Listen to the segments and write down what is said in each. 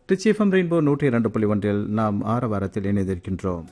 Trichy FM rainbow நூற்றி இரண்டு புள்ளி ஒன்றில் நாம் ஆற வாரத்தில் இணைந்திருக்கின்றோம்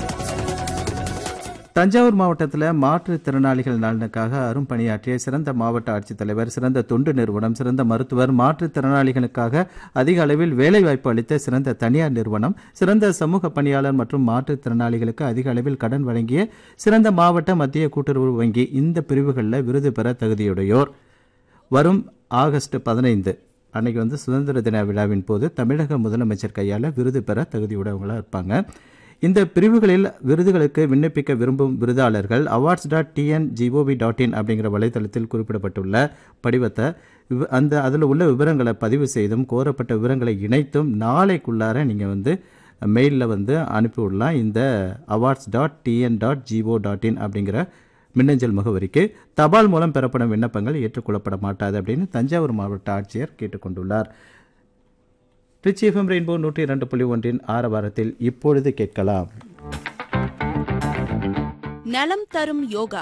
தஞ்சாவூர் மாவட்டத்தில் மாற்றுத்திறனாளிகள் நலனுக்காக அரும்பணியாற்றிய சிறந்த மாவட்ட ஆட்சித்தலைவர் சிறந்த தொண்டு நிறுவனம் சிறந்த மருத்துவர் மாற்றுத்திறனாளிகளுக்காக அதிக அளவில் வேலைவாய்ப்பு அளித்த சிறந்த தனியார் நிறுவனம் சிறந்த சமூக பணியாளர் மற்றும் மாற்றுத்திறனாளிகளுக்கு அதிக அளவில் கடன் வழங்கிய சிறந்த மாவட்ட மத்திய கூட்டுறவு வங்கி இந்த பிரிவுகளில் விருது பெற தகுதியுடையோர் வரும் ஆகஸ்ட் பதினைந்து அன்னைக்கு வந்து சுதந்திர தின விழாவின் போது தமிழக முதலமைச்சர் கையால் விருது பெற தகுதியுடையவங்களாக இருப்பாங்க இந்த பிரிவுகளில் விருதுகளுக்கு விண்ணப்பிக்க விரும்பும் விருதாளர்கள் awards dot TN GOV dot in அப்படிங்கிற வலைதளத்தில் குறிப்பிடப்பட்டுள்ள படிவத்தை விவ- அந்த அதில் உள்ள விவரங்களை பதிவு செய்தும் கோரப்பட்ட விவரங்களை இணைத்தும் நாளைக்குள்ளார நீங்கள் வந்து மெயிலில் வந்து அனுப்பி விடலாம் இந்த awards dot TN dot GO dot in அப்படிங்கிற மின்னஞ்சல் முகவரிக்கு தபால் மூலம் பெறப்படும் விண்ணப்பங்கள் ஏற்றுக்கொள்ளப்பட மாட்டாது அப்படின்னு தஞ்சாவூர் மாவட்ட ஆட்சியர் கேட்டுக்கொண்டுள்ளார் திருச்சி எஃப்எம் ரெயின்போ நூற்றி இரண்டு புள்ளி ஒன்றின் ஆரவாரத்தில் இப்பொழுது கேட்கலாம் நலம் தரும் யோகா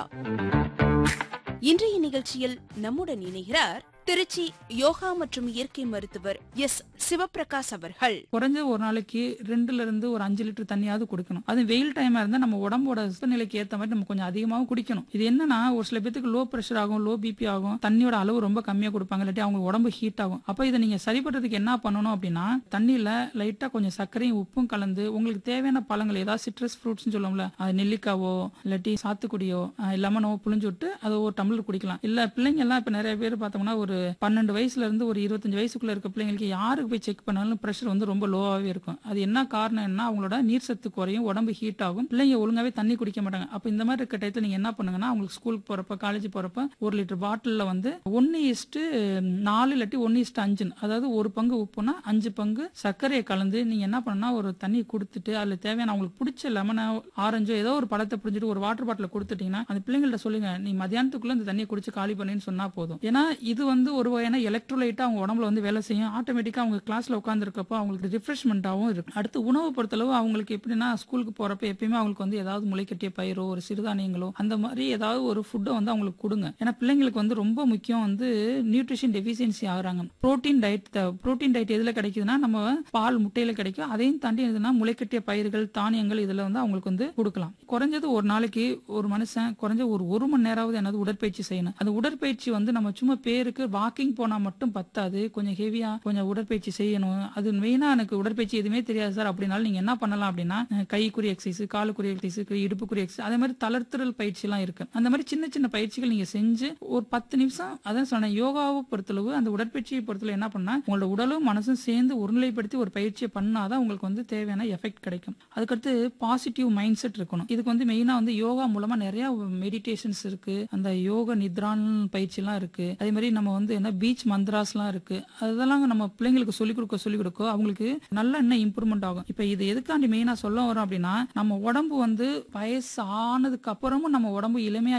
இன்றைய நிகழ்ச்சியில் நம்முடன் இணைகிறார் திருச்சி யோகா மற்றும் இயற்கை மருத்துவர் எஸ் சிவபிரகாஷ் அவர்கள் குறைஞ்ச ஒரு நாளைக்கு ரெண்டுல இருந்து ஒரு அஞ்சு லிட்டர் தண்ணியாவது குடிக்கணும் அது வெயில் டைமா இருந்தா நம்ம உடம்போட வெப்பநிலைக்கு ஏத்த மாதிரி நம்ம கொஞ்சம் அதிகமாகவும் குடிக்கணும் இது என்னன்னா ஒரு சில பேத்துக்கு லோ பிரஷர் ஆகும் லோ பிபி ஆகும் தண்ணியோட அளவு ரொம்ப கம்மியா கொடுப்பாங்க இல்லாட்டி அவங்க உடம்பு ஹீட் ஆகும் அப்ப இதை நீங்க சரி பண்றதுக்கு என்ன பண்ணணும் அப்படின்னா தண்ணியில லைட்டா கொஞ்சம் சர்க்கரையும் உப்பும் கலந்து உங்களுக்கு தேவையான பழங்கள் ஏதாவது சிட்ரஸ் ஃப்ரூட்ஸ்னு சொல்லுவோம்ல அது நெல்லிக்காவோ இல்லாட்டி சாத்துக்குடியோ அஹ் லெமனோ புளிஞ்சு விட்டு அதை ஒரு டம்ளர் குடிக்கலாம் இல்ல பிள்ளைங்க எல்லாம் இப்ப நிறைய பேர் பார்த்தோம்னா ஒரு பன்னெண்டு வயசுல இருந்து ஒரு இருபத்தஞ்சு வயசுக்குள்ள இருக்க பிள்ளைங்களுக்கு யாருக்கு போய் செக் பண்ணாலும் பிரஷர் வந்து ரொம்ப லோவாவே இருக்கும் அது என்ன காரணம் என்ன அவங்களோட நீர் சத்து குறையும் உடம்பு ஹீட் ஆகும் பிள்ளைங்க ஒழுங்காவே தண்ணி குடிக்க மாட்டாங்க அப்ப இந்த மாதிரி இருக்க டயத்துல நீங்க என்ன பண்ணுங்கன்னா அவங்களுக்கு ஸ்கூலுக்கு போறப்ப காலேஜ் போறப்ப ஒரு லிட்டர் பாட்டில்ல வந்து ஒன்னு இஸ்ட்டு நாலு இல்லாட்டி ஒன்னு இஸ்ட்டு அஞ்சுன்னு அதாவது ஒரு பங்கு உப்புனா அஞ்சு பங்கு சர்க்கரையை கலந்து நீங்க என்ன பண்ணா ஒரு தண்ணி கொடுத்துட்டு அதுல தேவையான அவங்களுக்கு பிடிச்ச லெமனோ ஆரஞ்சோ ஏதோ ஒரு பழத்தை புரிஞ்சுட்டு ஒரு வாட்டர் பாட்டில் கொடுத்துட்டீங்கன்னா அந்த பிள்ளைங்கள்ட்ட சொல்லுங்க நீ மதியானத்துக்குள்ள இந்த தண்ணியை குடிச்சு காலி பண்ணேன்னு சொன்னா போதும் ஏன்னா இது வந்து ஒரு வகையான எலக்ட்ரோலைட்டா அவங்க உடம்புல வந்து வேலை செய்யும் ஆட்டோமேட்டிக்கா அவங்க கிளாஸ்ல உட்காந்துருக்கப்போ அவங்களுக்கு ரிஃப்ரெஷ்மெண்ட்டாகவும் இருக்கும் அடுத்து உணவு பொறுத்தளவு அவங்களுக்கு எப்படின்னா ஸ்கூலுக்கு போறப்ப எப்பயுமே அவங்களுக்கு வந்து ஏதாவது முளைக்கட்டிய பயிரோ ஒரு சிறுதானியங்களோ அந்த மாதிரி ஏதாவது ஒரு ஃபுட்டை வந்து அவங்களுக்கு கொடுங்க ஏன்னா பிள்ளைங்களுக்கு வந்து ரொம்ப முக்கியம் வந்து நியூட்ரிஷன் டெஃபிஷியன்சி ஆகுறாங்க புரோட்டீன் டயட் புரோட்டீன் டயட் எதுல கிடைக்குதுன்னா நம்ம பால் முட்டையில கிடைக்கும் அதையும் தாண்டி எதுனா முளைக்கட்டிய பயிர்கள் தானியங்கள் இதுல வந்து அவங்களுக்கு வந்து கொடுக்கலாம் குறைஞ்சது ஒரு நாளைக்கு ஒரு மனுஷன் குறைஞ்ச ஒரு ஒரு மணி நேரமாவது என்னது உடற்பயிற்சி செய்யணும் அந்த உடற்பயிற்சி வந்து நம்ம சும்மா பேருக்கு வாக்கிங் போனா மட்டும் பத்தாது கொஞ்சம் ஹெவியா கொஞ்சம் உடற்பயிற்சி செய்யணும் அது மெயினா எனக்கு உடற்பயிற்சி எதுவுமே தெரியாது சார் அப்படின்னாலும் நீங்க என்ன பண்ணலாம் அப்படின்னா அஹ், கைக்குரிய எக்ஸசைஸ் காலுக்குரிய எக்ஸசைஸ் இடுப்புக்குரிய எக்ஸசைஸ் அதே மாதிரி தளர்த்துறல் பயிற்சி எல்லாம் இருக்கு அந்த மாதிரி சின்ன சின்ன பயிற்சிகள் நீங்க செஞ்சு ஒரு பத்து நிமிஷம் அதான் சொன்னேன் யோகாவை பொறுத்தளவு அந்த உடற்பயிற்சியை பொறுத்தளவு என்ன பண்ணா உங்களோட உடலும் மனசும் சேர்ந்து ஒருநிலைப்படுத்தி ஒரு பயிற்சியை பண்ணாதான் உங்களுக்கு வந்து தேவையான எஃபெக்ட் கிடைக்கும் அதுக்கடுத்து பாசிட்டிவ் மைண்ட் செட் இருக்கணும் இதுக்கு வந்து மெயினா வந்து யோகா மூலமா நிறைய மெடிடேஷன்ஸ் இருக்கு அந்த யோக நித்ரான் பயிற்சி எல்லாம் இருக்கு அதே மாதிரி நம்ம வந்து என்ன பீச் மந்த்ராஸ்லாம் இருக்கு அதெல்லாம் நம்ம பிள்ளைங்களுக்கு சொல்லிக் கொடுக்க சொல்லிக் கொடுக்க அவங்களுக்கு நல்ல இன்னும் இம்ப்ரூவ்மெண்ட் ஆகும் இப்ப இது எதுக்காண்டி மெயினா சொல்ல வரோம் அப்படின்னா நம்ம உடம்பு வந்து வயசு ஆனதுக்கு அப்புறமும் நம்ம உடம்பு இளமையா